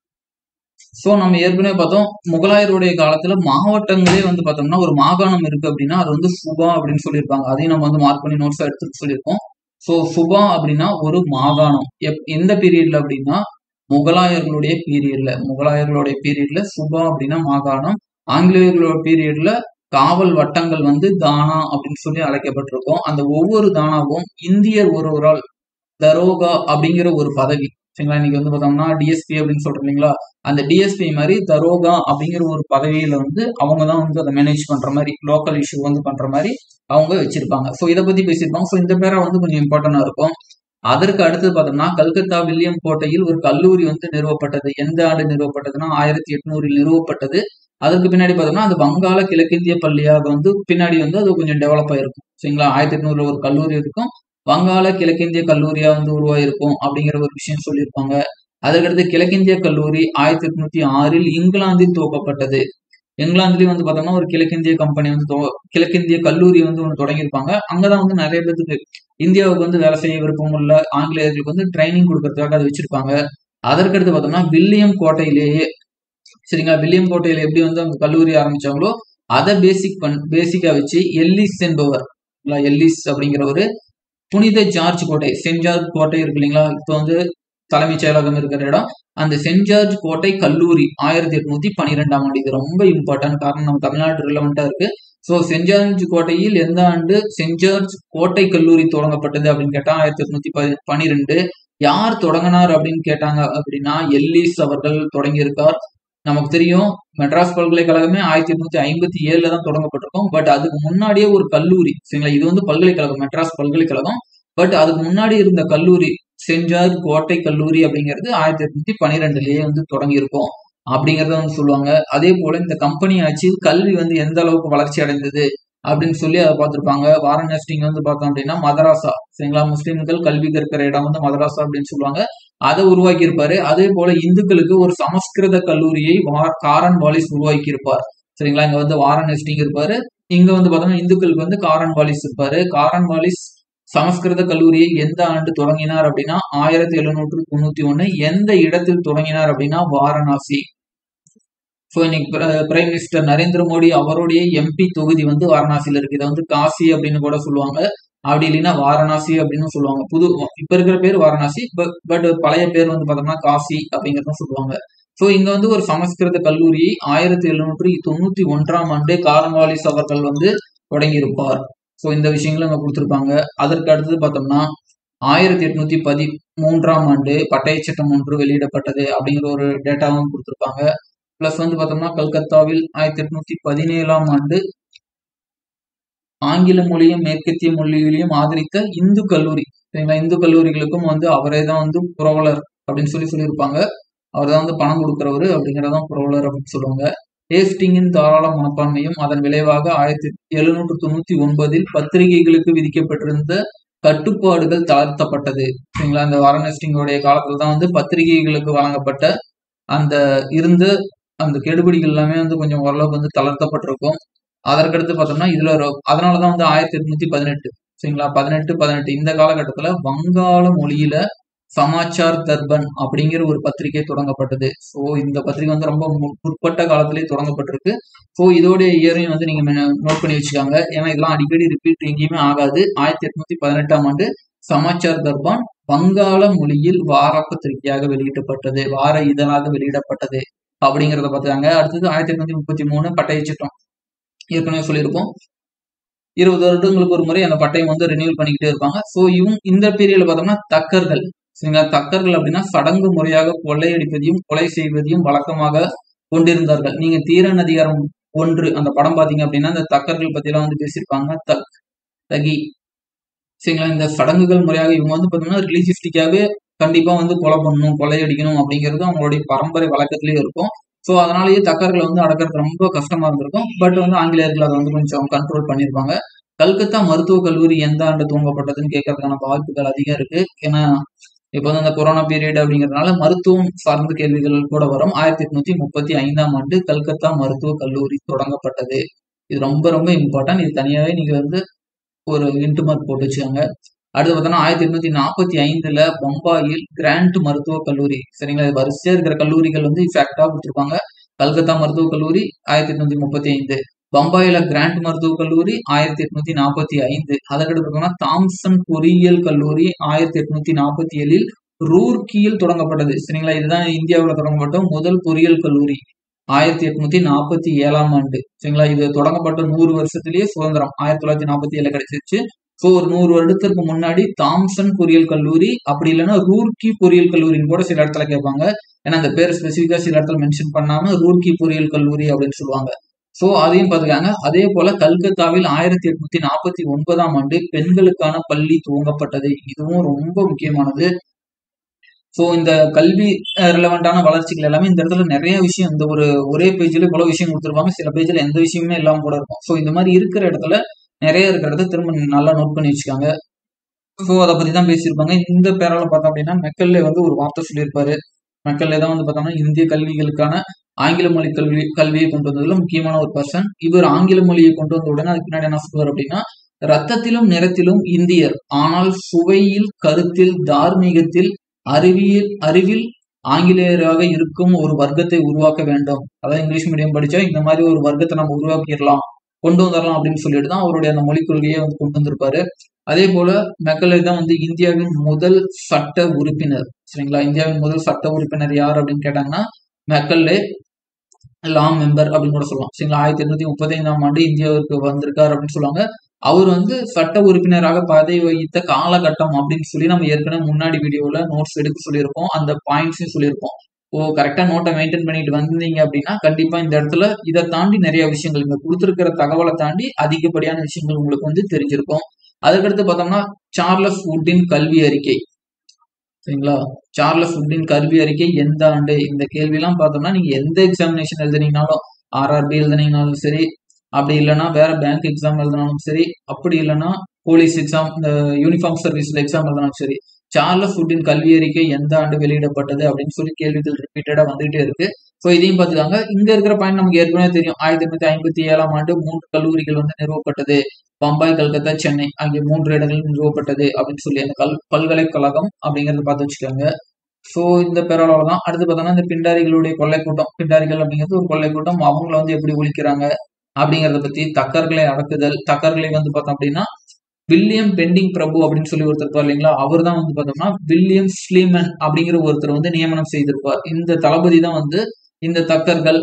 சோ நம்ம ஏற்கனவே பார்த்தோம் முகலாயருடைய காலத்துல மாவட்டங்களே வந்து பார்த்தோம்னா ஒரு மாகாணம் இருக்கு அப்படின்னா அது வந்து சுபா அப்படின்னு சொல்லியிருப்பாங்க அதையும் நம்ம வந்து மார்க் பண்ணி நோட்ஸ் எடுத்து சொல்லியிருக்கோம் சோ சுபா அப்படின்னா ஒரு மாகாணம் எப் எந்த பீரியட்ல அப்படின்னா முகலாயர்களுடைய பீரியட்ல முகலாயர்களுடைய பீரியட்ல சுபா அப்படின்னா மாகாணம் ஆங்கிலேயர்களோட பீரியட்ல காவல் வட்டங்கள் வந்து தானா அப்படின்னு சொல்லி அழைக்கப்பட்டிருக்கும் அந்த ஒவ்வொரு தானாவும் இந்தியர் ஒருவரால் தரோகா அப்படிங்கிற ஒரு பதவி சரிங்களா இன்னைக்கு வந்து பார்த்தோம்னா டிஎஸ்பி அப்படின்னு சொல்றோம் இல்லைங்களா அந்த டிஎஸ்பி மாதிரி தரோகா அப்படிங்கிற ஒரு பதவியில வந்து அவங்க தான் வந்து அதை மேனேஜ் பண்ற மாதிரி லோக்கல் இஷ்யூ வந்து பண்ற மாதிரி அவங்க வச்சிருப்பாங்க ஸோ இதை பத்தி பேசியிருப்பாங்க ஸோ இந்த பேரை வந்து கொஞ்சம் இம்பார்ட்டண்டா இருக்கும் அதற்கு அடுத்தது பார்த்தோம்னா கல்கத்தா வில்லியம் கோட்டையில் ஒரு கல்லூரி வந்து நிறுவப்பட்டது எந்த ஆண்டு நிறுவப்பட்டதுன்னா ஆயிரத்தி எட்நூறில் நிறுவப்பட்டது அதுக்கு பின்னாடி பார்த்தோம்னா அது வங்காள கிழக்கிந்திய பள்ளியாக வந்து பின்னாடி வந்து அது கொஞ்சம் டெவலப் ஆயிருக்கும் சரிங்களா ஆயிரத்தி எட்நூறுல ஒரு கல்லூரி இருக்கும் வங்காள கிழக்கிந்திய கல்லூரியா வந்து உருவாயிருக்கும் அப்படிங்கிற ஒரு விஷயம் சொல்லியிருப்பாங்க அதற்கடுத்து கிழக்கிந்திய கல்லூரி ஆயிரத்தி எட்நூத்தி ஆறில் இங்கிலாந்தில் துவக்கப்பட்டது இங்கிலாந்துலயும் வந்து பார்த்தோம்னா ஒரு கிழக்கிந்திய கம்பெனி வந்து துவ- கிழக்கிந்திய கல்லூரி வந்து ஒன்று தொடங்கியிருப்பாங்க அங்கதான் வந்து நிறைய பேருக்கு இந்தியாவுக்கு வந்து வேலை செய்ய விருப்பம் உள்ள ஆங்கிலேயர்களுக்கு வந்து ட்ரைனிங் கொடுக்கறதுக்காக அதை வச்சிருப்பாங்க அதற்கடுத்து பார்த்தோம்னா வில்லியம் கோட்டையிலேயே சரிங்களா வில்லியம் கோட்டையில எப்படி வந்து அவங்க கல்லூரி ஆரம்பிச்சாங்களோ அதை பேசிக் பண் பேசிக்கா வச்சு எல்லிஸ் என்பவர் இல்ல, எல்லிஸ் அப்படிங்கிற ஒரு புனித ஜார்ஜ் கோட்டை சென்ட் ஜார்ஜ் கோட்டை இருக்கு இல்லைங்களா இப்போ வந்து தலைமைச் செயலகம் இருக்கிற இடம் அந்த சென்ட் ஜார்ஜ் கோட்டை கல்லூரி ஆயிரத்தி எட்நூத்தி பன்னிரெண்டாம் ஆண்டு இது ரொம்ப இம்பார்ட்டன்ட் காரணம் நம்ம தமிழ்நாடு ரிலவெண்டா இருக்கு ஸோ சென்ட் ஜார்ஜ் கோட்டையில் எந்த ஆண்டு சென்ட் ஜார்ஜ் கோட்டை கல்லூரி தொடங்கப்பட்டது அப்படின்னு கேட்டா ஆயிரத்தி எட்நூத்தி பன்னிரெண்டு யார் தொடங்கினார் அப்படின்னு கேட்டாங்க அப்படின்னா எல்லிஸ் அவர்கள் தொடங்கியிருக்கார் நமக்கு தெரியும் மெட்ராஸ் பல்கலைக்கழகமே ஆயிரத்தி எட்நூத்தி ஐம்பத்தி ஏழுல தான் தொடங்கப்பட்டிருக்கும் பட் அதுக்கு முன்னாடியே ஒரு கல்லூரி சரிங்களா இது வந்து பல்கலைக்கழகம் மெட்ராஸ் பல்கலைக்கழகம் பட் அதுக்கு முன்னாடி இருந்த கல்லூரி சென்ட் ஜார்ஜ் கோட்டை கல்லூரி அப்படிங்கிறது ஆயிரத்தி எட்நூத்தி பன்னிரெண்டுலயே வந்து தொடங்கியிருக்கும் அப்படிங்கறத வந்து சொல்லுவாங்க அதே போல இந்த கம்பெனி ஆட்சியில் கல்வி வந்து எந்த அளவுக்கு வளர்ச்சி அடைந்தது அப்படின்னு சொல்லி அதை பார்த்திருப்பாங்க வாரணாசிங்க வந்து பார்த்தோம் அப்படின்னா மதராசா சரிங்களா முஸ்லிம்கள் கல்வி கற்கிற இடம் வந்து மதராசா அப்படின்னு சொல்லுவாங்க அதை உருவாக்கி இருப்பாரு அதே போல இந்துக்களுக்கு ஒரு சமஸ்கிருத கல்லூரியை வா- காரன் வாலிஸ் உருவாக்கி இருப்பார் சரிங்களா இங்க வந்து வாரணாசிங்க இருப்பாரு இங்க வந்து பார்த்தோம்னா இந்துக்களுக்கு வந்து காரன் வாலிஸ் இருப்பாரு காரன் வாலிஸ் சமஸ்கிருத கல்லூரியை எந்த ஆண்டு தொடங்கினார் அப்படின்னா ஆயிரத்தி எழுநூற்று தொண்ணூத்தி ஒண்ணு எந்த இடத்தில் தொடங்கினார் அப்படின்னா வாரணாசி ஸோ இன்னைக்கு பிரைம் மினிஸ்டர் நரேந்திர மோடி அவருடைய எம்பி தொகுதி வந்து வாரணாசியில இருக்கு இதை வந்து காசி அப்படின்னு கூட சொல்லுவாங்க அப்படி இல்லைன்னா வாரணாசி அப்படின்னு சொல்லுவாங்க புது இப்ப இருக்கிற பேர் வாரணாசி பட் பழைய பேர் வந்து பார்த்தோம்னா காசி அப்படிங்கறதும் சொல்லுவாங்க ஸோ இங்க வந்து ஒரு சமஸ்கிருத கல்லூரியை ஆயிரத்தி எழுநூற்றி தொண்ணூத்தி ஒன்றாம் ஆண்டு காரன்வாலிஸ் அவர்கள் வந்து தொடங்கியிருப்பார் ஸோ இந்த விஷயங்களும் அங்க கொடுத்திருப்பாங்க அதற்கு அடுத்தது பார்த்தோம்னா ஆயிரத்தி எட்நூத்தி பதி மூன்றாம் ஆண்டு பட்டய சட்டம் ஒன்று வெளியிடப்பட்டது அப்படிங்கிற ஒரு டேட்டாவும் கொடுத்திருப்பாங்க பிளஸ் வந்து பார்த்தோம்னா கல்கத்தாவில் ஆயிரத்தி எட்நூத்தி பதினேழாம் ஆண்டு ஆங்கில மொழியும் மேற்கத்திய மொழிகளையும் ஆதரித்த இந்து கல்லூரி சரிங்களா இந்து கல்லூரிகளுக்கும் வந்து அவரே தான் வந்து புரவலர் அப்படின்னு சொல்லி சொல்லியிருப்பாங்க அவர் தான் வந்து பணம் கொடுக்கிறவரு அப்படிங்கிறதான் புரவலர் அப்படின்னு சொல்லுவாங்க ஹேஸ்டிங்கின் தாராள மனப்பான்மையும் அதன் விளைவாக ஆயிரத்தி எழுநூற்று தொண்ணூத்தி ஒன்பதில் பத்திரிகைகளுக்கு விதிக்கப்பட்டிருந்த கட்டுப்பாடுகள் தளர்த்தப்பட்டது சரிங்களா இந்த வாரணாசியோடைய காலத்துல தான் வந்து பத்திரிகைகளுக்கு வழங்கப்பட்ட அந்த இருந்த அந்த கெடுபிடிகள் எல்லாமே வந்து கொஞ்சம் ஓரளவுக்கு வந்து தளர்த்தப்பட்டிருக்கும் அதற்கடுத்து பார்த்தோம்னா இதுல ஒரு அதனாலதான் வந்து ஆயிரத்தி எட்நூத்தி பதினெட்டு சரிங்களா பதினெட்டு பதினெட்டு இந்த காலகட்டத்துல வங்காள மொழியில சமாச்சார் தர்பன் அப்படிங்கிற ஒரு பத்திரிகை தொடங்கப்பட்டது ஸோ இந்த பத்திரிகை வந்து ரொம்ப மு- முற்பட்ட காலத்திலேயே தொடங்கப்பட்டிருக்கு ஸோ இதோடைய இயரையும் வந்து நீங்க நோட் பண்ணி வச்சுக்காங்க ஏன்னா இதெல்லாம் அடிக்கடி ரிப்பீட் எங்கேயுமே ஆகாது ஆயிரத்தி எட்நூத்தி பதினெட்டாம் ஆண்டு சமாச்சார் தர்பான் வங்காள மொழியில் வார பத்திரிகையாக வெளியிடப்பட்டது வார இதழாக வெளியிடப்பட்டது அப்படிங்கிறத பார்த்தாங்க அடுத்தது ஆயிரத்தி எட்நூத்தி முப்பத்தி மூணு பட்டய சட்டம் ஏற்கனவே சொல்லியிருப்போம் இருபது வருடங்களுக்கு ஒரு முறை அந்த பட்டயம் வந்து ரினியூல் பண்ணிக்கிட்டே இருப்பாங்க ஸோ இவங்க இந்த பீரியட்ல பார்த்தோம்னா தக்கர்கள் சரிங்களா தக்கர்கள் அப்படின்னா சடங்கு முறையாக கொள்ளையடிப்பதையும் கொலை செய்வதையும் வழக்கமாக கொண்டிருந்தார்கள் நீங்க தீரன் அதிகாரம் ஒன்று அந்த படம் பாத்தீங்க அப்படின்னா இந்த தக்கர்கள் பத்தி எல்லாம் வந்து பேசியிருப்பாங்க தக் தகி சரிங்களா இந்த சடங்குகள் முறையாக இவங்க வந்து பாத்தீங்கன்னா ரிலீஜிஸ்டிக்காவே கண்டிப்பா வந்து கொலை பண்ணணும் கொள்ளையடிக்கணும் அப்படிங்கிறது அவங்களுடைய பரம்பரை வழக்கத்திலேயே இருக்கும் ஸோ அதனாலேயே தக்கர்களை வந்து அடக்கிறது ரொம்ப கஷ்டமா இருந்திருக்கும் பட் வந்து ஆங்கிலேயர்கள் அதை வந்து கொஞ்சம் கண்ட்ரோல் பண்ணியிருப்பாங்க கல்கத்தா மருத்துவக் கல்லூரி எந்த ஆண்டு துவங்கப்பட்டதுன்னு கேட்கறதுக்கான வாய்ப்புகள் அதிகம் இருக்கு ஏன்னா இப்போ வந்து அந்த கொரோனா பீரியட் அப்படிங்கறதுனால மருத்துவம் சார்ந்த கேள்விகள் கூட வரும் ஆயிரத்தி எட்நூத்தி முப்பத்தி ஐந்தாம் ஆண்டு கல்கத்தா மருத்துவக் கல்லூரி தொடங்கப்பட்டது இது ரொம்ப ரொம்ப இம்பார்ட்டன்ட் இது தனியாவே நீங்க வந்து ஒரு இன்ட்டு மார்க் போட்டு வச்சுக்கோங்க அடுத்து பார்த்தோம்னா ஆயிரத்தி எட்நூத்தி நாற்பத்தி ஐந்துல பம்பாயில் கிராண்ட் மருத்துவக் கல்லூரி சரிங்களா இது வரிசையா இருக்கிற கல்லூரிகள் வந்து ஃபேக்டா கொடுத்துருப்பாங்க கல்கத்தா மருத்துவக் கல்லூரி ஆயிரத்தி எட்நூத்தி முப்பத்தி ஐந்து பம்பாயில கிராண்ட் மருத்துவக் கல்லூரி ஆயிரத்தி எட்நூத்தி நாற்பத்தி ஐந்து அதற்கடுத்து பார்த்தோம்னா தாம்சன் பொறியியல் கல்லூரி ஆயிரத்தி எட்நூத்தி நாற்பத்தி ஏழில் ரூர்க்கியில் தொடங்கப்பட்டது சரிங்களா இதுதான் இந்தியாவில் தொடங்கப்பட்ட முதல் பொறியியல் கல்லூரி ஆயிரத்தி எட்நூத்தி நாற்பத்தி ஏழாம் ஆண்டு சரிங்களா இது தொடங்கப்பட்ட நூறு வருஷத்திலேயே சுதந்திரம் ஆயிரத்தி தொள்ளாயிரத்தி நாற்பத்தி ஏழுல கிடைச்சிருச்சு ஸோ ஒரு நூறு வருடத்திற்கு முன்னாடி தாம்சன் பொறியியல் கல்லூரி அப்படி இல்லைன்னா ரூர்க்கி பொறியியல் கல்லூரின்னு கூட சில இடத்துல கேட்பாங்க ஏன்னா அந்த பேர் ஸ்பெசிஃபிக்கா சில இடத்துல மென்ஷன் பண்ணாம ரூர்க்கி பொறியியல் கல்லூரி அப்படின்னு சொல்லுவாங்க ஸோ அதையும் பார்த்துக்காங்க அதே போல கல்கத்தாவில் ஆயிரத்தி எட்நூத்தி நாற்பத்தி ஒன்பதாம் ஆண்டு பெண்களுக்கான பள்ளி துவங்கப்பட்டது இதுவும் ரொம்ப முக்கியமானது ஸோ இந்த கல்வி ரிலவெண்டான வளர்ச்சிகள் எல்லாமே இந்த இடத்துல நிறைய விஷயம் இந்த ஒரு ஒரே பேஜ்ல இவ்வளவு விஷயம் கொடுத்துருப்பாங்க சில பேஜ்ல எந்த விஷயமே இல்லாம கூட இருக்கும் ஸோ இந்த மாதிரி இருக்கிற இடத்துல நிறைய இருக்கிற இடத்த திரும்ப நல்லா நோட் பண்ணி வச்சுக்காங்க ஸோ அதை பத்தி தான் பேசியிருப்பாங்க இந்த பேரால பார்த்தோம் அப்படின்னா மெக்கல்லே வந்து ஒரு வார்த்தை சொல்லியிருப்பாரு மெக்கல்லே தான் வந்து பார்த்தோம்னா இந்திய கல்விகளுக்கான ஆங்கில மொழி கல்வி கல்வியை கொண்டு வந்ததுல முக்கியமான ஒரு பர்சன் இவர் ஆங்கில மொழியை கொண்டு வந்த உடனே அதுக்கு பின்னாடி என்ன சொல்லுவார் அப்படின்னா ரத்தத்திலும் நிறத்திலும் இந்தியர் ஆனால் சுவையில் கருத்தில் தார்மீகத்தில் அறிவியல் அறிவில் ஆங்கிலேயராக இருக்கும் ஒரு வர்க்கத்தை உருவாக்க வேண்டும் அதாவது இங்கிலீஷ் மீடியம் படிச்சா இந்த மாதிரி ஒரு வர்க்கத்தை நம்ம உருவாக்கிடலாம் கொண்டு வந்துடலாம் அப்படின்னு சொல்லிட்டு தான் அவருடைய அந்த மொழிக் கொள்கையை வந்து கொண்டு வந்திருப்பாரு அதே போல மெக்கலே தான் வந்து இந்தியாவின் முதல் சட்ட உறுப்பினர் சரிங்களா இந்தியாவின் முதல் சட்ட உறுப்பினர் யார் அப்படின்னு கேட்டாங்கன்னா மெக்கல்லே லா மெம்பர் அப்படின்னு கூட சொல்லலாம் சரிங்களா ஆயிரத்தி எட்நூத்தி முப்பத்தி ஐந்தாம் ஆண்டு இந்தியாவுக்கு வந்திருக்காரு அப்படின்னு சொல்லுவாங்க அவர் வந்து சட்ட உறுப்பினராக பதவி வகித்த காலகட்டம் அப்படின்னு சொல்லி நம்ம ஏற்கனவே முன்னாடி வீடியோல நோட்ஸ் எடுக்க சொல்லியிருப்போம் அந்த பாயிண்ட்ஸையும் சொல்லியிருப்போம் ஓ கரெக்டா நோட்டை மெயின்டைன் பண்ணிட்டு வந்தீங்க அப்படின்னா கண்டிப்பா இந்த இடத்துல இதை தாண்டி நிறைய விஷயங்கள் இங்க கொடுத்துருக்கிற தகவலை தாண்டி அதிகப்படியான விஷயங்கள் உங்களுக்கு வந்து தெரிஞ்சிருக்கும் அதுக்கடுத்து பார்த்தோம்னா சார்லஸ் வுட்டின் கல்வி அறிக்கை சரிங்களா சார்லஸ் வுட்டின் கல்வி அறிக்கை எந்த ஆண்டு இந்த கேள்வியெல்லாம் பார்த்தோம்னா நீங்க எந்த எக்ஸாமினேஷன் எழுதுனீங்கனாலும் ஆர்ஆர்பி எழுதுனீங்கனாலும் சரி அப்படி இல்லைன்னா வேற பேங்க் எக்ஸாம் எழுதினாலும் சரி அப்படி இல்லைன்னா போலீஸ் எக்ஸாம் இந்த யூனிஃபார்ம் சர்வீஸ்ல எக்ஸாம் எழுதினாலும் சரி சார்லஸ் வுட்டின் கல்வி அறிக்கை எந்த ஆண்டு வெளியிடப்பட்டது அப்படின்னு சொல்லி கேள்விகள் ரிப்பீட்டடா வந்துகிட்டே இருக்கு ஸோ இதையும் பார்த்துக்காங்க இங்க இருக்கிற பாயிண்ட் நமக்கு ஏற்கனவே தெரியும் ஆயிரத்தி எட்நூத்தி ஐம்பத்தி ஏழாம் ஆண்டு மூன்று கல்லூரிகள் வந்து நிறுவப்பட்டது பம்பாய் கல்கத்தா சென்னை ஆகிய மூன்று இடங்களில் நிறுவப்பட்டது அப்படின்னு சொல்லி அந்த கல் பல்கலைக்கழகம் அப்படிங்கறத பார்த்து வச்சுக்கோங்க ஸோ இந்த பேராளவு தான் அடுத்து பார்த்தோம்னா இந்த பிண்டாரிகளுடைய கொள்ளை கூட்டம் பிண்டாரிகள் அப்படிங்கிறது ஒரு கொள்ளை கூட்டம் அவங்கள வந்து எப்படி ஒழிக்கிறாங்க அப்படிங்கறத பத்தி தக்கர்களை அடக்குதல் தக்கர்களை வந்து பார்த்தோம் அப்படின்னா வில்லியம் பெண்டிங் பிரபு அப்படின்னு சொல்லி ஒருத்தர் இருப்பார் இல்லைங்களா அவர் தான் வந்து பார்த்தோம்னா வில்லியம் ஸ்லீமன் அப்படிங்கிற ஒருத்தர் வந்து நியமனம் செய்திருப்பார் இந்த தளபதி தான் வந்து இந்த தக்கர்கள்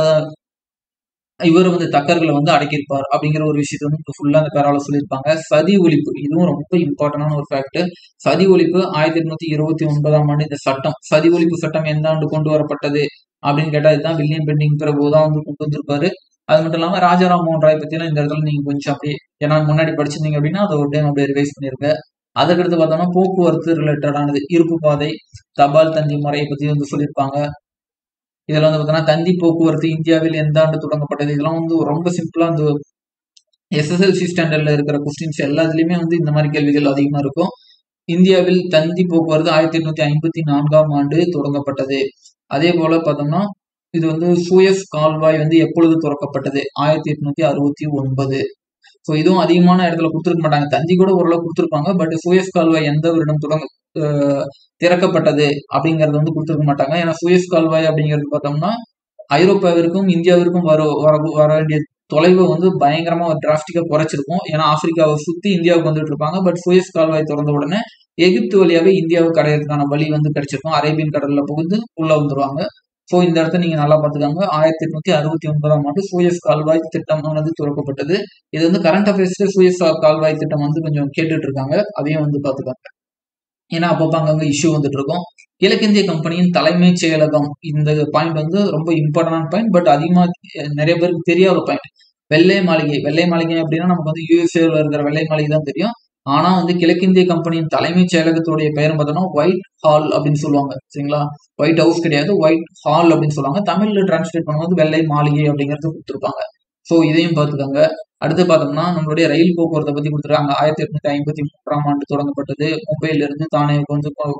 இவர் வந்து தக்கர்களை வந்து அடக்கியிருப்பார் அப்படிங்கிற ஒரு விஷயத்த வந்து ஃபுல்லா அந்த பேரால சொல்லியிருப்பாங்க சதி ஒழிப்பு இதுவும் ரொம்ப இம்பார்ட்டன்டான ஒரு ஃபேக்ட் சதி ஒழிப்பு ஆயிரத்தி எட்நூத்தி இருபத்தி ஒன்பதாம் ஆண்டு இந்த சட்டம் சதி ஒழிப்பு சட்டம் எந்த ஆண்டு கொண்டு வரப்பட்டது அப்படின்னு கேட்டா இதுதான் வில்லியம் பெண்டிங் பிரபு தான் வந்து கொண்டு வந்திருப்பாரு அது மட்டும் இல்லாம ராஜாராம் மோகன் ராய் பத்திலாம் இந்த இடத்துல நீங்க கொஞ்சம் அப்படியே ஏன்னா முன்னாடி படிச்சிருந்தீங்க அப்படின்னா அதை ஒரு டைம் அப்படியே ரிவைஸ் பண்ணிருங்க அதுக்கடுத்து பார்த்தோம்னா போக்குவரத்து ரிலேட்டடானது இருப்பு பாதை தபால் தந்தி முறையை பத்தி வந்து சொல்லியிருப்பாங்க இதெல்லாம் வந்து பார்த்தோம்னா தந்தி போக்குவரத்து இந்தியாவில் எந்த ஆண்டு தொடங்கப்பட்டது இதெல்லாம் வந்து ரொம்ப சிம்பிளா அந்த எஸ்எஸ்எல்சி ஸ்டாண்டர்ட்ல இருக்கிற கொஸ்டின்ஸ் எல்லாத்துலயுமே வந்து இந்த மாதிரி கேள்விகள் அதிகமா இருக்கும் இந்தியாவில் தந்தி போக்குவரத்து ஆயிரத்தி எட்நூத்தி ஐம்பத்தி நான்காம் ஆண்டு தொடங்கப்பட்டது அதே போல பார்த்தோம்னா இது வந்து சூயஸ் கால்வாய் வந்து எப்பொழுது திறக்கப்பட்டது ஆயிரத்தி எட்நூத்தி அறுபத்தி ஒன்பது ஸோ இதுவும் அதிகமான இடத்துல கொடுத்துருக்க மாட்டாங்க தந்தி கூட ஓரளவு கொடுத்துருப்பாங்க பட் சூயஸ் கால்வாய் எந்த வருடம் தொடங்க அஹ், திறக்கப்பட்டது அப்படிங்கறது வந்து கொடுத்துருக்க மாட்டாங்க ஏன்னா சூயஸ் கால்வாய் அப்படிங்கிறது பார்த்தோம்னா ஐரோப்பாவிற்கும் இந்தியாவிற்கும் வர வர வர வேண்டிய தொலைவை வந்து பயங்கரமா ஒரு டிராஸ்டிக்கா குறைச்சிருக்கும் ஏன்னா ஆப்பிரிக்காவை சுத்தி இந்தியாவுக்கு வந்துட்டு இருப்பாங்க பட் சூயஸ் கால்வாய் திறந்த உடனே எகிப்து வழியாவே இந்தியாவுக்கு அடையிறதுக்கான வழி வந்து கிடைச்சிருக்கும் அரேபியன் கடல்ல புகுந்து உள்ள வந்துருவாங்க ஸோ இந்த இடத்த நீங்க நல்லா பார்த்துக்காங்க ஆயிரத்தி எட்நூத்தி அறுபத்தி ஒன்பதாம் ஆண்டு சூயஸ் கால்வாய் திட்டம் வந்து துவக்கப்பட்டது இது வந்து கரண்ட் அஃபேர்ஸ்ல சூயஸ் கால்வாய் திட்டம் வந்து கொஞ்சம் கேட்டுட்டு இருக்காங்க அதையும் வந்து பார்த்துக்காங்க ஏன்னா அப்பப்போ அங்கங்க இஷ்யூ வந்துட்டு இருக்கும் கிழக்கிந்திய கம்பெனியின் தலைமைச் செயலகம் இந்த பாயிண்ட் வந்து ரொம்ப இம்பார்ட்டன்டான பாயிண்ட் பட் அதிகமா அஹ், நிறைய பேருக்கு தெரியாத பாயிண்ட் வெள்ளை மாளிகை வெள்ளை மாளிகை அப்படின்னா நமக்கு வந்து யூஎஸ்ஏல இருக்கிற வெள்ளை மாளிகை தான் தெரியும் ஆனா வந்து கிழக்கிந்திய கம்பெனியின் தலைமைச் செயலகத்துடைய பெயர் பார்த்தோம்னா ஒயிட் ஹால் அப்படின்னு சொல்லுவாங்க சரிங்களா ஒயிட் ஹவுஸ் கிடையாது ஒயிட் ஹால் அப்படின்னு சொல்லுவாங்க தமிழ்ல டிரான்ஸ்லேட் பண்ணும்போது வெள்ளை மாளிகை அப்படிங்கறது கொடுத்துருப்பாங்க ஸோ இதையும் பார்த்துக்கோங்க அடுத்து பார்த்தோம்னா நம்மளுடைய ரயில் போக்குவரத்தை பத்தி கொடுத்துருக்காங்க ஆயிரத்தி எட்நூத்தி ஐம்பத்தி மூன்றாம் ஆண்டு தொடங்கப்பட்டது மும்பையில இருந்து தானேவுக்கு வந்து போ-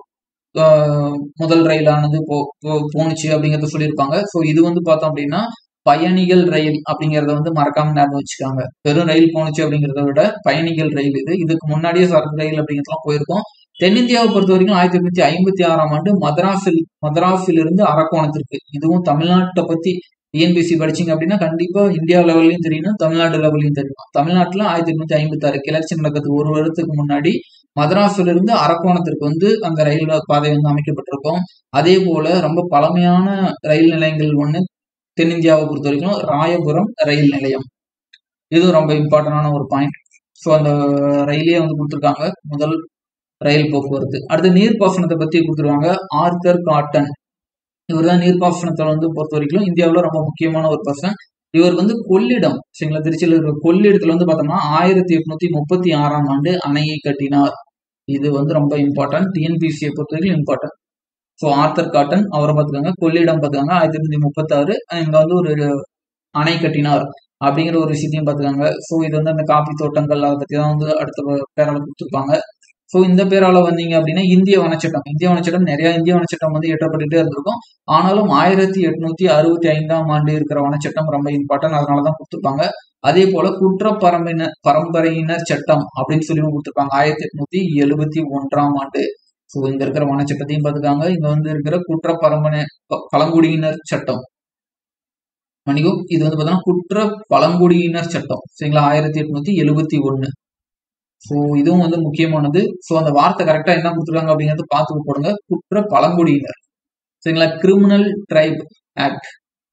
ஆஹ் முதல் ரயிலானது போ போ- போணுச்சு அப்படிங்கறத சொல்லியிருப்பாங்க ஸோ இது வந்து பார்த்தோம் அப்படின்னா பயணிகள் ரயில் அப்படிங்கறத வந்து மறக்காம ஞாபகம் வச்சுக்காங்க வெறும் ரயில் போணுச்சு அப்படிங்கறத விட பயணிகள் ரயில் இது இதுக்கு முன்னாடியே சரக்கு ரயில் அப்படிங்கிறதுலாம் போயிருக்கோம் தென்னிந்தியாவை பொறுத்த வரைக்கும் ஆயிரத்தி எட்நூத்தி ஐம்பத்தி ஆறாம் ஆண்டு மദ്രാஸில் மദ്രാஸில் இருந்து அரக்கோணத்திற்கு இதுவும் தமிழ்நாட்டை பத்தி டிஎன்பிசி படிச்சீங்க அப்படின்னா கண்டிப்பா இந்தியா லெவல்லையும் தெரியணும் தமிழ்நாடு லெவல்லையும் தெரியும் தமிழ்நாட்டுல ஆயிரத்தி எட்நூத்தி ஐம்பத்தி ஆறு கிளர்ச்சி நடக்கிறதுக்கு ஒரு வருடத்துக்கு முன்னாடி மദ്രാஸில இருந்து அரக்கோணத்திற்கு வந்து அந்த ரயில் பாதை வந்து அமைக்கப்பட்டிருக்கும் அதே போல ரொம்ப பழமையான ரயில் நிலையங்கள் ஒண்ணு தென்னிந்தியாவை பொறுத்த வரைக்கும் ராயபுரம் ரயில் நிலையம் இது ரொம்ப இம்பார்ட்டன்டான ஒரு பாயிண்ட் ஸோ அந்த ரயிலே வந்து கொடுத்துருக்காங்க முதல் ரயில் போக்குவரத்து அடுத்து நீர்ப்பாசனத்தை பத்தி கொடுத்துருவாங்க ஆர்தர் காட்டன் இவர் தான் நீர்ப்பாசனத்தை வந்து பொறுத்த வரைக்கும் இந்தியாவில் ரொம்ப முக்கியமான ஒரு பர்சன் இவர் வந்து கொள்ளிடம் சரிங்களா திருச்சியில் இருக்கிற கொள்ளிடத்துல வந்து பார்த்தோம்னா ஆயிரத்தி எட்நூத்தி முப்பத்தி ஆறாம் ஆண்டு அணையை கட்டினார் இது வந்து ரொம்ப இம்பார்ட்டன்ட் டிஎன்பிசியை பொறுத்த வரைக்கும் இம்பார்ட்டன்ட் ஸோ ஆர்த்தர் காட்டன் அவரை பார்த்துக்கோங்க கொள்ளிடம் பார்த்துக்காங்க ஆயிரத்தி எட்நூத்தி முப்பத்தாறு இங்க வந்து ஒரு அணை கட்டினார் அப்படிங்கிற ஒரு விஷயத்தையும் பார்த்துக்காங்க ஸோ இது வந்து அந்த காபி தோட்டங்கள் அதை பத்தி தான் வந்து அடுத்த பேரால கொடுத்துருப்பாங்க ஸோ இந்த பேரால வந்தீங்க அப்படின்னா இந்திய வனச்சட்டம் இந்திய வனச்சட்டம் நிறைய இந்திய வனச்சட்டம் வந்து இயற்றப்பட்டுட்டே இருந்திருக்கும் ஆனாலும் ஆயிரத்தி எட்நூத்தி அறுபத்தி ஐந்தாம் ஆண்டு இருக்கிற வனச்சட்டம் ரொம்ப இம்பார்ட்டன்ட் அதனால தான் கொடுத்துருப்பாங்க அதே போல குற்ற பரம்பினர் பரம்பரையினர் சட்டம் அப்படின்னு சொல்லி கொடுத்துருப்பாங்க ஆயிரத்தி எட்நூத்தி எழுபத்தி ஒன்றாம் ஆண்டு ஸோ இங்க இருக்கிற வனச்சட்டத்தையும் பார்த்துக்காங்க இங்க வந்து இருக்கிற குற்ற பரம்பரை ப- பழங்குடியினர் சட்டம் மணிகம் இது வந்து பார்த்தோம்னா குற்ற பழங்குடியினர் சட்டம் சரிங்களா ஆயிரத்தி எட்நூத்தி எழுபத்தி ஒன்னு ஸோ இதுவும் வந்து முக்கியமானது ஸோ அந்த வார்த்தை கரெக்டா என்ன கொடுத்துருக்காங்க அப்படிங்கறது பார்த்து போடுங்க குற்ற பழங்குடியினர் சரிங்களா கிரிமினல் ட்ரைப் ஆக்ட்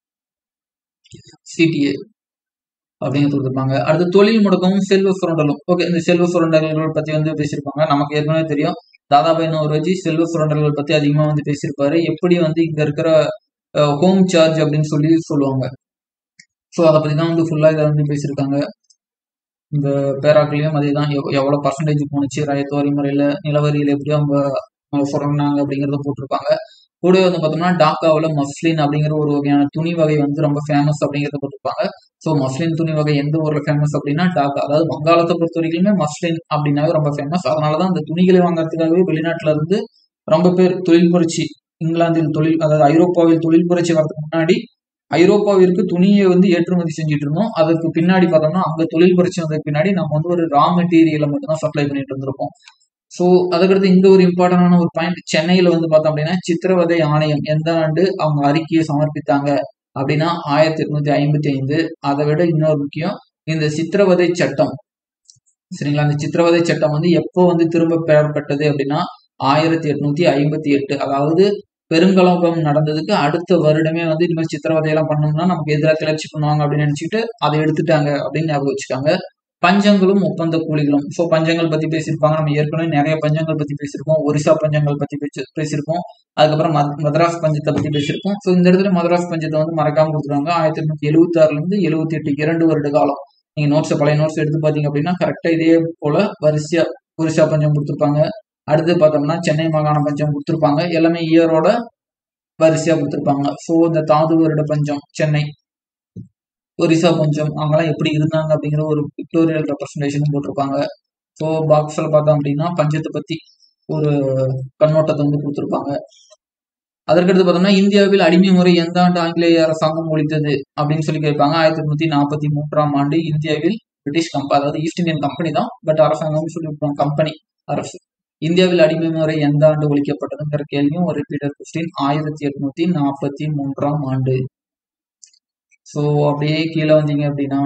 சிடிஏ அப்படின்னு கொடுத்துருப்பாங்க அடுத்து தொழில் முடக்கமும் செல்வ சுரண்டலும் ஓகே இந்த செல்வ சுரண்டல்கள் பத்தி வந்து பேசியிருப்பாங்க நமக்கு ஏற்கனவே தெரியும் தாதாபாய் நவரோஜி செல்வ சுரண்டல்கள் பத்தி அதிகமா வந்து பேசியிருப்பாரு எப்படி வந்து இங்க இருக்கிற ஹோம் சார்ஜ் அப்படின்னு சொல்லி சொல்லுவாங்க ஸோ அதை பத்தி தான் வந்து ஃபுல்லா இதை வந்து பேசியிருக்காங்க இந்த பேராக்களையும் அதே தான் எவ்வளவு பர்சன்டேஜ் போணுச்சு ரயத்தோரி முறையில நிலவரியில எப்படி அவங்க அவங்க சுரண்டாங்க அப்படிங்கறத போட்டிருப்பாங்க கூடவே வந்து பார்த்தோம்னா டாக்காவில் மஸ்லின் அப்படிங்கிற ஒரு வகையான துணி வகை வந்து ரொம்ப ஃபேமஸ் அப்படிங்கிறத போட்டிருப்பாங்க ஸோ மஸ்லின் துணி வகை எந்த ஊர்ல ஃபேமஸ் அப்படின்னா டாக்கா அதாவது வங்காளத்தை பொறுத்த வரைக்குமே மஸ்லின் அப்படின்னாவே ரொம்ப ஃபேமஸ் அதனாலதான் அந்த துணிகளை வாங்குறதுக்காகவே வெளிநாட்டுல இருந்து ரொம்ப பேர் தொழில் புரட்சி இங்கிலாந்தில் தொழில் அதாவது ஐரோப்பாவில் தொழில் புரட்சி வரதுக்கு முன்னாடி ஐரோப்பாவிற்கு துணியை வந்து ஏற்றுமதி செஞ்சுட்டு இருந்தோம் அதுக்கு பின்னாடி பார்த்தோம்னா அங்க தொழில் புரட்சி வந்ததுக்கு பின்னாடி நம்ம வந்து ஒரு ரா மெட்டீரியலை மட்டும் தான் சப்ளை பண்ணிட்டு இருந்திருப்போம் ஸோ அதுக்கடுத்து இங்க ஒரு இம்பார்ட்டன்டான ஒரு பாயிண்ட் சென்னையில வந்து பார்த்தோம் அப்படின்னா சித்திரவதை ஆணையம் எந்த ஆண்டு அவங்க அறிக்கையை சமர்ப்பித்தாங்க அப்படின்னா ஆயிரத்தி எட்நூத்தி ஐம்பத்தி ஐந்து அதை விட இன்னொரு முக்கியம் இந்த சித்திரவதை சட்டம் சரிங்களா அந்த சித்திரவதை சட்டம் வந்து எப்போ வந்து திரும்ப பெறப்பட்டது அப்படின்னா ஆயிரத்தி எட்நூத்தி ஐம்பத்தி எட்டு அதாவது பெருங்கலகம் நடந்ததுக்கு அடுத்த வருடமே வந்து இனிமேல் சித்திரவதை எல்லாம் பண்ணோம்னா நமக்கு எதிராக கிளர்ச்சி பண்ணுவாங்க அப்படின்னு நினைச்சிட்டு அதை எடுத்துட்டாங்க அப்படின்னு ஞாபகம் வச்சுக்காங்க பஞ்சங்களும் ஒப்பந்த கூலிகளும் ஸோ பஞ்சங்கள் பத்தி பேசியிருப்பாங்க நம்ம ஏற்கனவே நிறைய பஞ்சங்கள் பத்தி பேசியிருக்கோம் ஒரிசா பஞ்சங்கள் பத்தி பேசி பேசியிருக்கோம் அதுக்கப்புறம் மத்- மദ്രാஸ் பஞ்சத்தை பத்தி பேசியிருக்கோம் ஸோ இந்த இடத்துல மദ്രാஸ் பஞ்சத்தை வந்து மறக்காம கொடுத்துருவாங்க ஆயிரத்தி எட்நூத்தி எழுபத்தி ஆறுல இருந்து எழுபத்தி எட்டு இரண்டு வருட காலம் நீங்க நோட்ஸ் பழைய நோட்ஸ் எடுத்து பாத்தீங்க அப்படின்னா கரெக்டா இதே போல வரிசையா ஒரிசா பஞ்சம் கொடுத்துருப்பாங்க அடுத்து பார்த்தோம்னா சென்னை மாகாண பஞ்சம் கொடுத்துருப்பாங்க எல்லாமே இயரோட வரிசையா கொடுத்துருப்பாங்க ஸோ இந்த தாது வருட பஞ்சம் சென்னை ஒரிசா பஞ்சம் அவங்கெல்லாம் எப்படி இருந்தாங்க அப்படிங்கிற ஒரு பிக்டோரியல் ரெப்ரஸன்டேஷனும் போட்டிருப்பாங்க ஸோ பாக்ஸில் பார்த்தோம் அப்படின்னா பஞ்சத்தை பத்தி ஒரு கண்ணோட்டத்தை வந்து கொடுத்துருப்பாங்க அதற்கடுத்து பார்த்தோம்னா இந்தியாவில் அடிமை முறை எந்த ஆண்டு ஆங்கிலேய அரசாங்கம் ஒழித்தது அப்படின்னு சொல்லி கேட்பாங்க ஆயிரத்தி எட்நூத்தி நாற்பத்தி மூன்றாம் ஆண்டு இந்தியாவில் பிரிட்டிஷ் கம்பெனி அதாவது ஈஸ்ட் இந்தியன் கம்பெனி தான் பட் அரசாங்கம் சொல்லி கம்பெனி அரசு இந்தியாவில் அடிமை முறை எந்த ஆண்டு ஒழிக்கப்பட்டதுங்கிற கேள்வியும் ஒரு ரிப்பீட்டர் கொஸ்டின் ஆயிரத்தி எட்நூத்தி நாற்பத்தி மூன்றாம் ஆண்டு ஸோ அப்படியே கீழே வந்தீங்க அப்படின்னா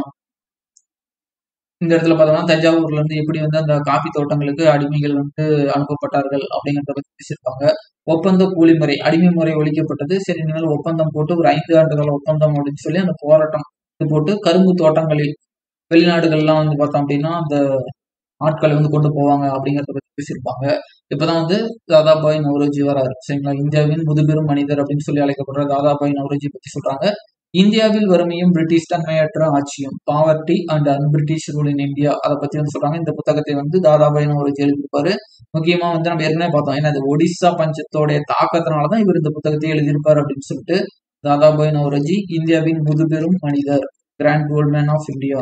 இந்த இடத்துல பார்த்தோம்னா தஞ்சாவூர்ல இருந்து எப்படி வந்து அந்த காபி தோட்டங்களுக்கு அடிமைகள் வந்து அனுப்பப்பட்டார்கள் அப்படிங்கிறத பத்தி பேசியிருப்பாங்க ஒப்பந்த கூலி முறை அடிமை முறை ஒழிக்கப்பட்டது சரி இனிமேல் ஒப்பந்தம் போட்டு ஒரு ஐந்து ஆண்டுகால ஒப்பந்தம் அப்படின்னு சொல்லி அந்த போராட்டம் இது போட்டு கரும்பு தோட்டங்களில் வெளிநாடுகள்லாம் வந்து பார்த்தோம் அப்படின்னா அந்த ஆட்களை வந்து கொண்டு போவாங்க அப்படிங்கிறத பத்தி பேசியிருப்பாங்க இப்பதான் வந்து தாதாபாய் நவரோஜி வராரு சரிங்களா இந்தியாவின் முதுபெரும் மனிதர் அப்படின்னு சொல்லி அழைக்கப்படுற தாதாபாய் நவரோஜி பத்தி சொல்றாங்க இந்தியாவில் வறுமையும் பிரிட்டிஷ் தன்மையற்ற ஆட்சியும் poverty and un British rule in India அதை பத்தி வந்து சொல்றாங்க இந்த புத்தகத்தை வந்து தாதாபாய் நவரோஜி எழுதியிருப்பாரு முக்கியமா வந்து நம்ம ஏற்கனவே பார்த்தோம் ஏன்னா அது ஒடிசா பஞ்சத்தோடைய தாக்கத்தினாலதான் இவர் இந்த புத்தகத்தை எழுதியிருப்பார் அப்படின்னு சொல்லிட்டு தாதாபாய் நவரோஜி இந்தியாவின் முதுபெரும் மனிதர் கிராண்ட் கோல்ட்மேன் ஆஃப் இந்தியா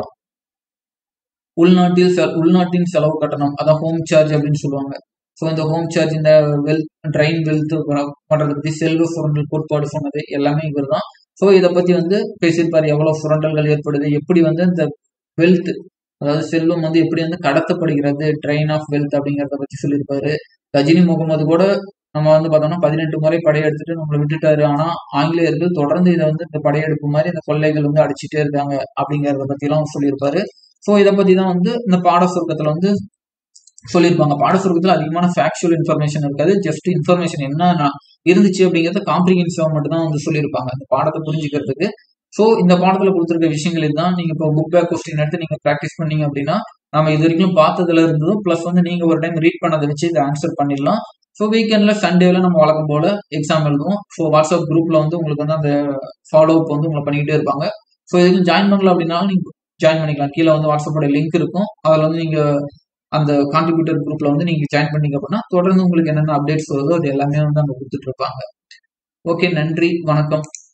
உள்நாட்டில் உள்நாட்டின் செலவு கட்டணம் அதான் ஹோம் சார்ஜ் அப்படின்னு சொல்லுவாங்க ஸோ இந்த ஹோம் சார்ஜ் இந்த வெல்த் ட்ரெயின் வெல்த் பண்றதை பத்தி செல்வ சுரண்டல் கோட்பாடு சொன்னது எல்லாமே இவர் தான் ஸோ இதை பத்தி வந்து பேசியிருப்பாரு எவ்வளவு சுரண்டல்கள் ஏற்படுது எப்படி வந்து இந்த வெல்த் அதாவது செல்வம் வந்து எப்படி வந்து கடத்தப்படுகிறது ட்ரெயின் ஆஃப் வெல்த் அப்படிங்கிறத பத்தி சொல்லியிருப்பாரு ரஜினி முகமது கூட நம்ம வந்து பார்த்தோம்னா பதினெட்டு முறை படையெடுத்துட்டு நம்மளை விட்டுட்டாரு ஆனா ஆங்கிலேயர்கள் தொடர்ந்து இதை வந்து இந்த படையெடுப்பு மாதிரி இந்த கொள்ளைகள் வந்து அடிச்சுட்டே இருக்காங்க அப்படிங்கறத பத்தி எல்லாம் சொல்லியிருப்பாரு ஸோ இதை பத்தி தான் வந்து இந்த பாட சுருக்கத்துல வந்து சொல்லியிருப்பாங்க பாட சுருக்கத்துல அதிகமான ஃபேக்சுவல் இன்ஃபர்மேஷன் இருக்காது ஜஸ்ட் இன்ஃபர்மேஷன் என்ன இருந்துச்சு அப்படிங்கறத காம்ப்ரிஹென்சிவா மட்டும் தான் வந்து சொல்லியிருப்பாங்க அந்த பாடத்தை புரிஞ்சுக்கிறதுக்கு ஸோ இந்த பாடத்துல கொடுத்துருக்க விஷயங்கள் இதுதான் நீங்க இப்போ புக் பேக் கொஸ்டின் எடுத்து நீங்க ப்ராக்டிஸ் பண்ணீங்க அப்படின்னா நம்ம இது வரைக்கும் பார்த்ததுல இருந்ததும் ப்ளஸ் வந்து நீங்க ஒரு டைம் ரீட் பண்ணதை வச்சு இதை ஆன்சர் பண்ணிடலாம் ஸோ வீக்கெண்ட்ல சண்டேல நம்ம வழக்கம் போல எக்ஸாம் எழுதுவோம் ஸோ வாட்ஸ்அப் குரூப்ல வந்து உங்களுக்கு வந்து அந்த ஃபாலோ அப் வந்து உங்களை பண்ணிக்கிட்டே இருப்பாங்க ஸோ இதுக்கு ஜாயின் பண்ணல அப்படின்னாலும் நீங்க ஜாயின் பண்ணிக்கலாம் கீழே வந்து வாட்ஸ்அப்போட லிங்க் இருக்கும் அதில் வந்து நீங்க அந்த கான்ட்ரிபியூட்டர் குரூப்ல வந்து நீங்க ஜாயின் பண்ணீங்க அப்படின்னா தொடர்ந்து உங்களுக்கு என்னென்ன அப்டேட்ஸ் வருதோ அது எல்லாமே வந்து அங்க கொடுத்துட்டு இருப்பாங்க ஓகே நன்றி வணக்கம்